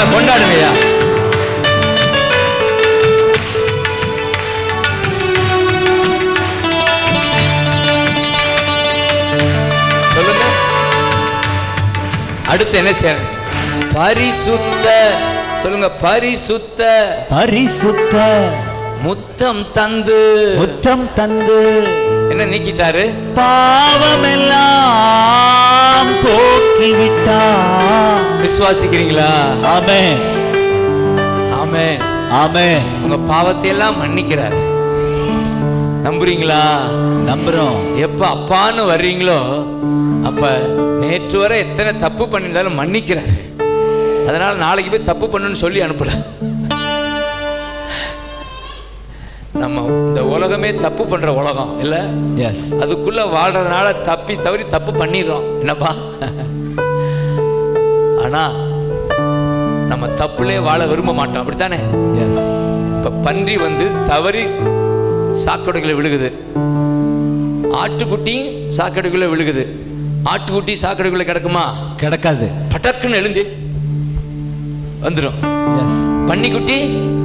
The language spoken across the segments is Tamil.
நல்லா கொண்டாடுங்கய்யா சொல்லுங்க அடுத்து என்ன செய்ய பரிசுத்த சொல்லுங்க பரிசுத்த பரிசுத்த முத்தம் தந்து முத்தம் தந்து என்ன நீக்கிட்டாரு பாவமெல்லாம் போக்கி விட்டார் விசுவாசிக்கிறீங்களா ஆமென் ஆமென் ஆமென் உங்க பாவத்தை எல்லாம் மன்னிக்கிறாரு நம்புறீங்களா நம்புறோம் எப்ப அப்பான்னு வர்றீங்களோ அப்ப நேற்று வரை எத்தனை தப்பு பண்ணியிருந்தாலும் மன்னிக்கிறாரு அதனால நாளைக்கு போய் தப்பு பண்ணுன்னு சொல்லி அனுப்பல நம்ம இந்த உலகமே தப்பு பண்ற உலகம் இல்ல எஸ் அதுக்குள்ள வாழ்றதுனால தப்பி தவறி தப்பு பண்ணிடுறோம் என்னப்பா ஆனா நம்ம தப்புலே வாழ விரும்ப மாட்டோம் அப்படித்தானே எஸ் இப்ப பன்றி வந்து தவறி சாக்கடைக்குள்ள விழுகுது ஆட்டுக்குட்டி சாக்கடைக்குள்ள விழுகுது ஆட்டுக்குட்டி சாக்கடைக்குள்ள கிடக்குமா கிடக்காது பட்டக்குன்னு எழுந்து வந்துடும் எஸ் பன்னிக்குட்டி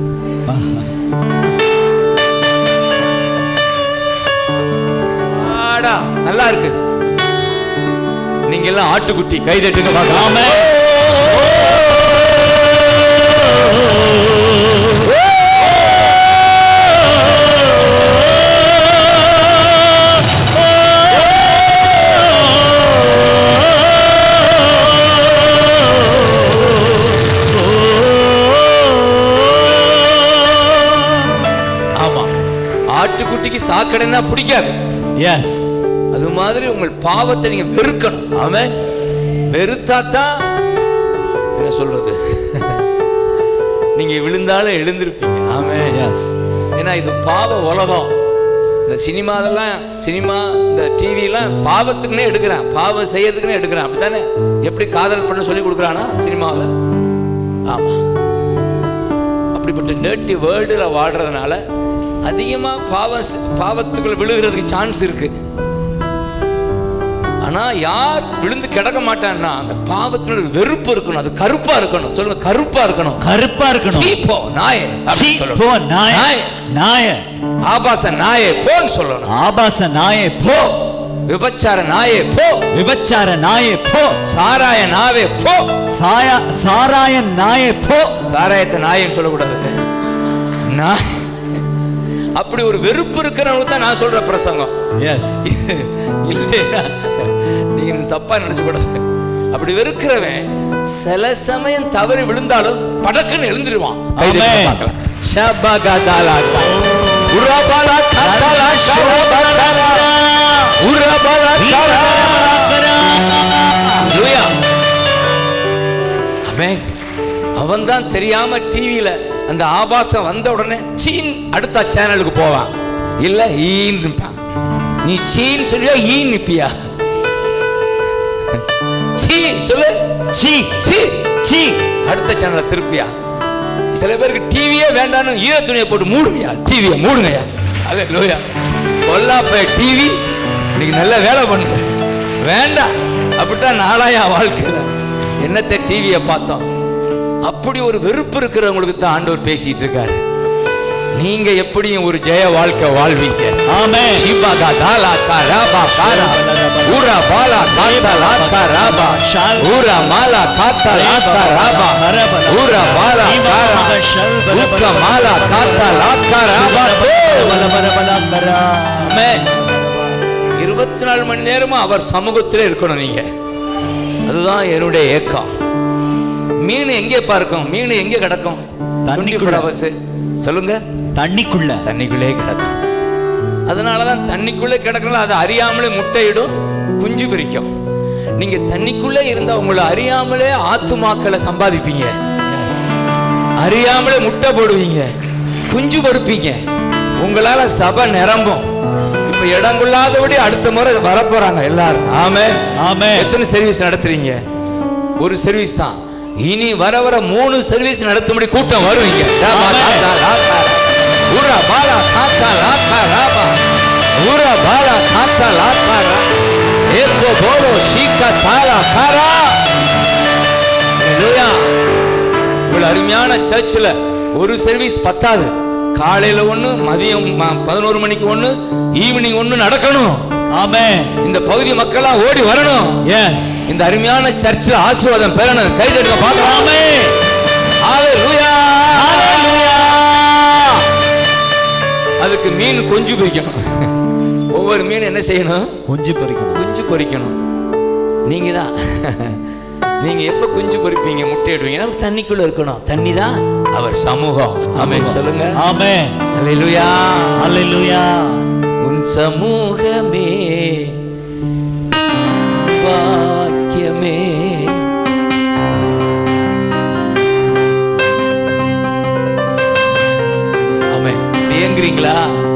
ஆடா நல்லா இருக்கு நீங்க எல்லாம் ஆட்டுக்குட்டி கை தட்டுங்க பார்க்கலாம் ஆமா ஆட்டுக்குட்டிக்கு சாக்கடைன்னா பிடிக்காது எஸ் அது மாதிரி உங்கள் பாவத்தை நீங்க வெறுக்கணும் ஆமென் வெறுத்தா தான் என்ன சொல்றது நீங்க விழுந்தாலும் எழுந்திருப்பீங்க ஆமென் எஸ் ஏன்னா இது பாவ உலகம் இந்த சினிமாதெல்லாம் சினிமா இந்த டிவிலாம் பாவத்துக்குன்னே எடுக்கிறான் பாவம் செய்யறதுக்குன்னே எடுக்கிறான் அப்படித்தானே எப்படி காதல் பண்ண சொல்லி கொடுக்குறானா சினிமாவில் ஆமா அப்படிப்பட்ட டேர்ட்டி வேர்ல்டில் வாழ்றதுனால அதிகமாக பாவம் செ- பாவத்துக்குள்ள விழுகிறதுக்கு சான்ஸ் இருக்கு ஆனா யார் விழுந்து கிடக்க மாட்டான்னா அந்த பாவத்தினோட வெறுப்பு இருக்கணும் அது கருப்பா இருக்கணும் சொல்லுங்க கருப்பா இருக்கணும் கருப்பா இருக்கணும் சீ போ நாயே சீ, அப்படின்னு சொல்லணும். போ நாய நாயே. நாய ஆபாச நாயே போன்னு சொல்லணும் ஆபாச நாயே போ விபச்சார நாயே போ விபச்சார நாயே போ சாராய நாவே போ சாயா சாராய நாயே போ சாராயத்தை நாயன்னு சொல்லக்கூடாது நான் அப்படி ஒரு வெறுப்பு இருக்கிறவங்களுக்கு தான் நான் சொல்ற பிரசங்கம் எஸ் இல்லையா நீங்க தப்பா நினைச்சு கூடாது அப்படி வெறுக்கிறவன் சில சமயம் தவறி விழுந்தாலும் படக்குன்னு எழுந்துருவான் கை தட்டி ஆமென். பார்க்கலாம். ஷபகதலாகா. உரபலா கதலா ஷபகதலா. உரபலா கதலா. ஹalleluya. ஆமென். அவன் தான் தெரியாம டிவியில அந்த ஆபாசம் வந்த உடனே சீன் அடுத்த சேனலுக்கு போவான் இல்ல ஈன்னு நிப்பான். நீ சீன் சொல்லியா ஈன் நிப்பியா சீ சொல்லு சீ சீ சீ அடுத்த சேனலை திருப்பியா சில பேருக்கு டிவியே வேண்டாம்னு ஈர துணியை போட்டு மூடுங்கயா டிவியை மூடுங்கயா அல்ல லோயா கொல்லாப்ப டிவி இன்னைக்கு நல்ல வேலை பண்ணுது வேண்டாம் அப்படித்தான் நாளாயா வாழ்க்கையில என்னத்தை டிவியை பார்த்தோம் அப்படி ஒரு வெறுப்பு இருக்கிறவங்களுக்கு தான் ஆண்டவர் பேசிட்டு இருக்காரு நீங்க எப்படியும் ஒரு ஜெய வாழ்க்கை வாழ்வீங்க ஆமென் ஷிபாகா தாலா காராபா காரா ஊரா பாலா காத்தா லாக்கா ராபா ஊரா மாலா காத்தா லாக்கா ராபா ஊரா பாலா காரா ஊக்க மாலா காத்தா லாக்கா ராபா ஆமென் இருபத்தி நாலு மணி நேரமும் அவர் சமூகத்திலே இருக்கணும் நீங்க அதுதான் என்னுடைய ஏக்கம் மீன் எங்கே பார்க்கும் மீன் எங்கே கிடக்கும் தண்ணிக்குள்ள. பஸ் சொல்லுங்க தண்ணிக்குள்ள தண்ணிக்குள்ளே கிடக்கும் அதனால தான் தண்ணிக்குள்ளே கிடக்கணும் அது அறியாமலே முட்டையிடும் குஞ்சு பிரிக்கும் நீங்க தண்ணிக்குள்ளே இருந்தா உங்களை அறியாமலே ஆத்துமாக்களை சம்பாதிப்பீங்க எஸ் அறியாமலே முட்டை போடுவீங்க குஞ்சு பொறுப்பீங்க உங்களால சபை நிரம்பும் இப்ப இடங்குள்ளாதபடி அடுத்த முறை வரப்போறாங்க எல்லாரும் ஆமே ஆமென் எத்தனை சர்வீஸ் நடத்துறீங்க ஒரு சர்வீஸ் தான் இனி வர வர மூணு சர்வீஸ் நடத்தும்படி கூட்டம் வரும் இங்க ராபா, ஆமென். தாத்தா, லாத்தா. ஊரா பாலா காத்தா லாத்தா ராபா ஊரா பாலா காத்தா லாத்தா ரா ஏக்கோ போலோ ஷீக்கா தாலா காரா ஹalleluya அருமையான சர்ச்சில் ஒரு சர்வீஸ் பத்தாது காலையில ஒண்ணு மதியம் ம- பதினோரு மணிக்கு ஒண்ணு ஈவினிங் ஒண்ணு நடக்கணும் ஆமென் இந்த பகுதி மக்களா ஓடி வரணும் எஸ் இந்த அருமையான சர்ச்சில் ஆசீர்வாதம் பெறணும் கை தட்டுங்க பார்க்கலாம் ஆமென் ஹalleluya ஹalleluya அதுக்கு மீன் கொஞ்சு பொரிக்கணும் ஒவ்வொரு மீன் என்ன செய்யணும் குஞ்சு பறிக்கணும் குஞ்சு பொரிக்கணும் நீங்க தான் நீங்க எப்ப குஞ்சு பொரிப்பீங்க முட்டை இடுவீங்கன்னா தண்ணிக்குள்ள இருக்கணும் தண்ணி தான் அவர் சமூகம் ஆமென் சொல்லுங்க ஆமென் ஹalleluya ஹalleluya உன் சமூகமே வாக்கியமே ஆமென் ஏங்குறீங்களா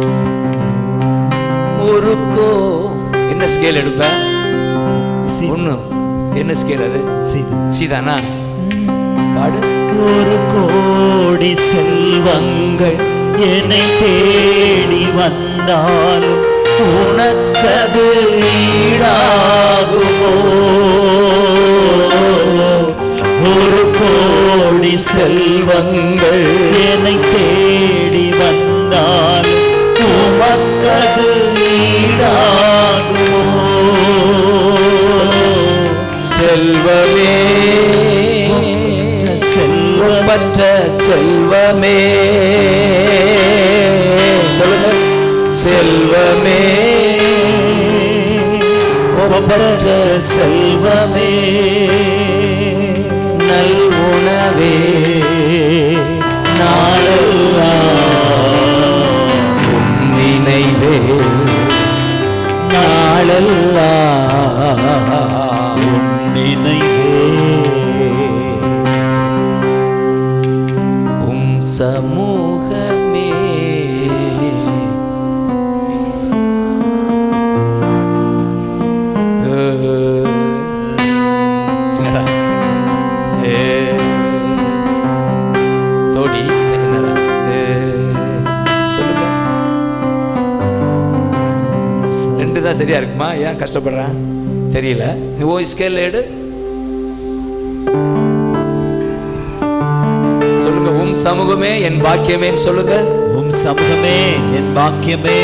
ஒருக்கோ என்ன ஸ்கேல் எடுப்ப சி- ஒண்ணு என்ன ஸ்கேல் அது சீதா சீதானா பாடு ஒரு கோடி செல்வங்கள் என்னை தேடி வந்தாலும் உனக்கது ஈடாகுமோ ஒரு கோடி செல்வங்கள் என்னை தேடி வந்தாலும் உமக்கது ஈடாகுமோ செல்வமே செல்வம் பற்ற செல்வமே சொல்லுங்க செல்வமே ஒப்பற்ற செல்வமே நல் உணவே நாளெல்லாம் உன் நினைவே நாளெல்லாம் நினைவே உம் சமூகமே என்னடா ஏ தோடி என்னடா ஏ சொல்லுங்க ரெண்டு தான் சரியா இருக்குமா ஏன் கஷ்டப்படுறேன் தெரியல நீ ஓ ஸ்கேல் எடு சொல்லுங்க உம் சமூகமே என் பாக்கியமேன்னு சொல்லுங்க உம் சமூகமே என் பாக்கியமே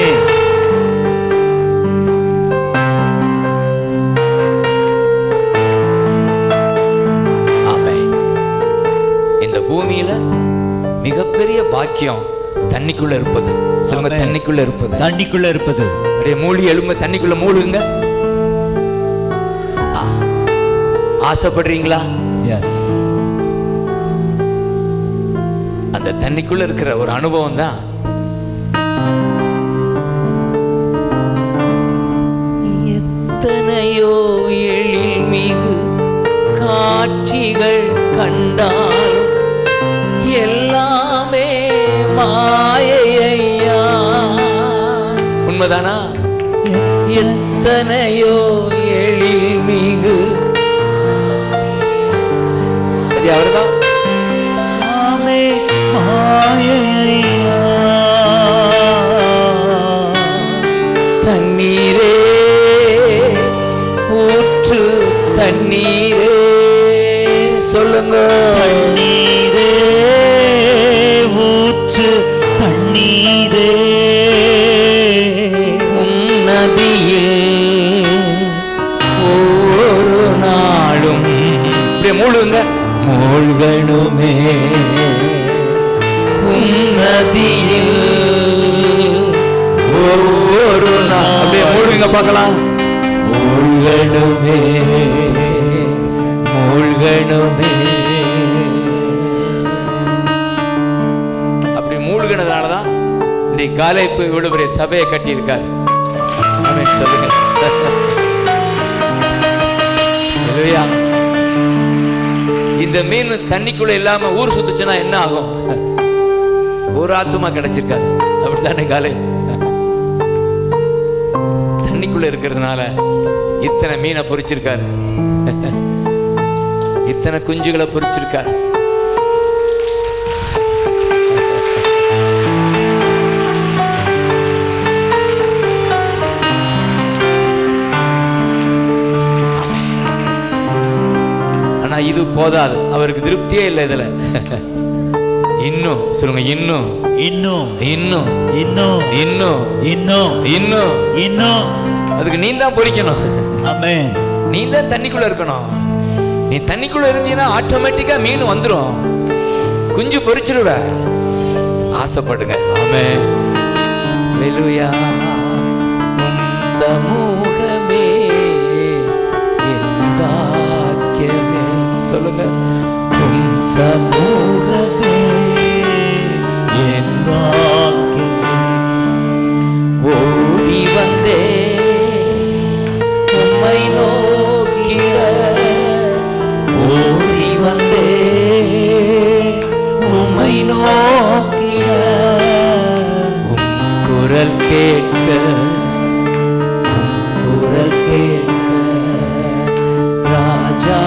ஆமென் இந்த பூமியில மிகப்பெரிய பாக்கியம் தண்ணிக்குள்ள இருப்பது சொல்லுங்க ஆமென். தண்ணிக்குள்ள இருப்பது தண்ணிக்குள்ள இருப்பது அப்படியே மூழ்கி எழும்ப தண்ணிக்குள்ள மூழ்குங்க ஆ. ஆசைப்படுறீங்களா எஸ் அந்த தண்ணிக்குள்ள இருக்கிற ஒரு அனுபவம் தான் எத்தனையோ எழில் மிகு காட்சிகள் கண்டாலும் எல்லாமே மாயையா உண்மைதானா எத்தனையோ எழில் மிகு சரி அவர்தான் ஆமே மாயையா தண்ணீரே ஊற்று தண்ணீரே சொல்லுங்க தண்ணீரே ஊற்று தண்ணீரே உம் நதியில் ஒவ்வொரு நாளும் இப்படியே மூழ்குங்க மூழ்கணுமே உம் நதியில் ஒவ்வொரு நாள் அப்படியே மூழ்குங்க பார்க்கலாம் மூழ்கணுமே மூழ்கணுமே அப்படி மூழ்கினதுனால தான் இன்றைக்கு காலை போய் இவ்வளவு பெரிய சபையை கட்டியிருக்கார் ஆமென் சொல்லுங்க ஹalleluya. இந்த மீன் தண்ணிக்குள்ள இல்லாம ஊர் சுத்துச்சுன்னா என்ன ஆகும் ஒரு ஆத்துமா கிடைச்சிருக்காது அப்படித்தானே காலை தண்ணிக்குள்ள இருக்கிறதுனால இத்தனை மீனை பொரிச்சிருக்காரு இத்தனை குஞ்சுகளை பொரிச்சிருக்காரு ஆனா இது போதாது அவருக்கு திருப்தியே இல்லை இதுல இன்னும் சொல்லுங்க இன்னும் இன்னும் இன்னும் இன்னும் இன்னும் இன்னும் இன்னும் இன்னும் அதுக்கு நீ தான் பொறிக்கணும் ஆமென் நீ தான் தண்ணிக்குள்ள இருக்கணும் நீ தண்ணிக்குள்ள இருந்தீன்னா ஆட்டோமேட்டிக்கா மீன் வந்துடும் குஞ்சு பொறிச்சிருவ ஆசைப்படுங்க ஆமே ஹalleluya உம் சமூகமே என் பாக்கியமே சொல்லுங்க உம் சமூகமே என் பாக்கியம் ஓடி வந்தே உம்மை நோக்கிட ஓடி வந்தே உம்மை நோக்கிட உம் குரல் கேட்க உம் குரல் கேட்க ராஜா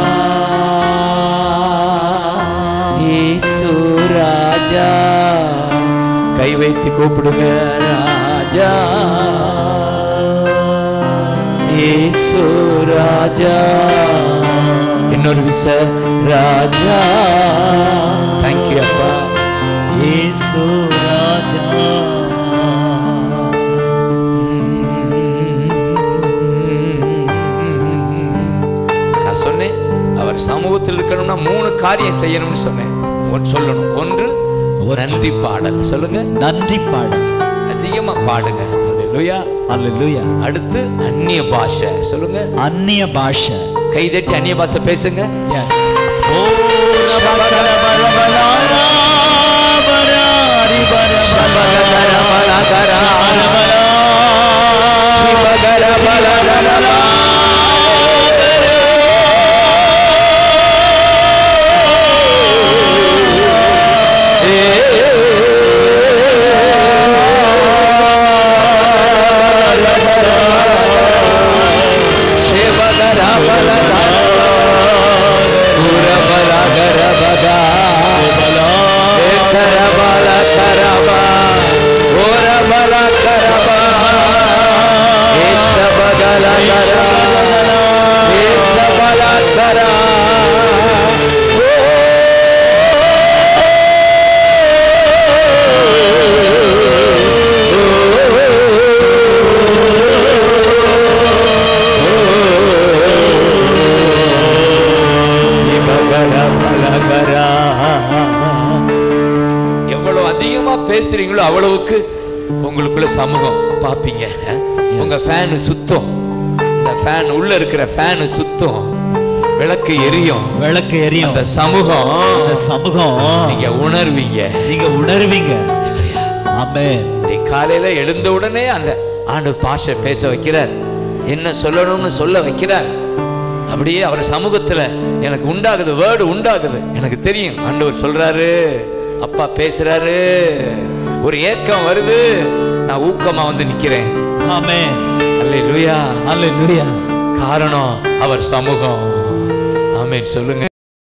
இயேசு ராஜா கை வைத்து கூப்பிடுங்க ராஜா இயேசு ராஜா இன்னொரு விச ராஜா தேங்க்யூ அப்பா இயேசு ராஜா நான் சொன்னேன் அவர் சமூகத்தில் இருக்கணும்னா மூணு காரியம் செய்யணும்னு சொன்னேன் ஒன்று சொல்லணும் ஒன்று ஒன்று. நன்றி பாடல் சொல்லுங்க நன்றி பாடல் அதிகமா பாடுங்க அல்லேலூயா அல்லேலூயா அடுத்து அந்நிய பாஷை சொல்லுங்க அந்நிய பாஷை கை தட்டி அந்நிய பாஷை பேசுங்க எஸ் ஓ ரபகர பரபலாரா பராரி பரபலா எவ்வளவு அதிகமா பேசுறீங்களோ அவ்வளவுக்கு உங்களுக்குள்ள சமூகம் பாப்பீங்க உங்க ஃபேன் சுத்தம் இந்த ஃபேன் உள்ள இருக்கிற ஃபேன் சுத்தம் விளக்கு எரியும் விளக்கு எரியும் அந்த சமூகம் அந்த சமூகம் நீங்க உணர்வீங்க நீங்க உணர்வீங்க ஆமென் நீ காலையில எழுந்த உடனே அந்த ஆண்டு பாஷை பேச வைக்கிறார் என்ன சொல்லணும்னு சொல்ல வைக்கிறார் அப்படியே அவர் சமூகத்துல எனக்கு உண்டாகுது வேர்டு உண்டாகுது எனக்கு தெரியும் ஆண்டவர் சொல்றாரு அப்பா பேசுறாரு ஒரு ஏக்கம் வருது நான் ஊக்கமா வந்து நிக்கிறேன் ஆமென் அல்லேலூயா அல்லேலூயா காரணம் அவர் சமூகம் ஆமென் சொல்லுங்க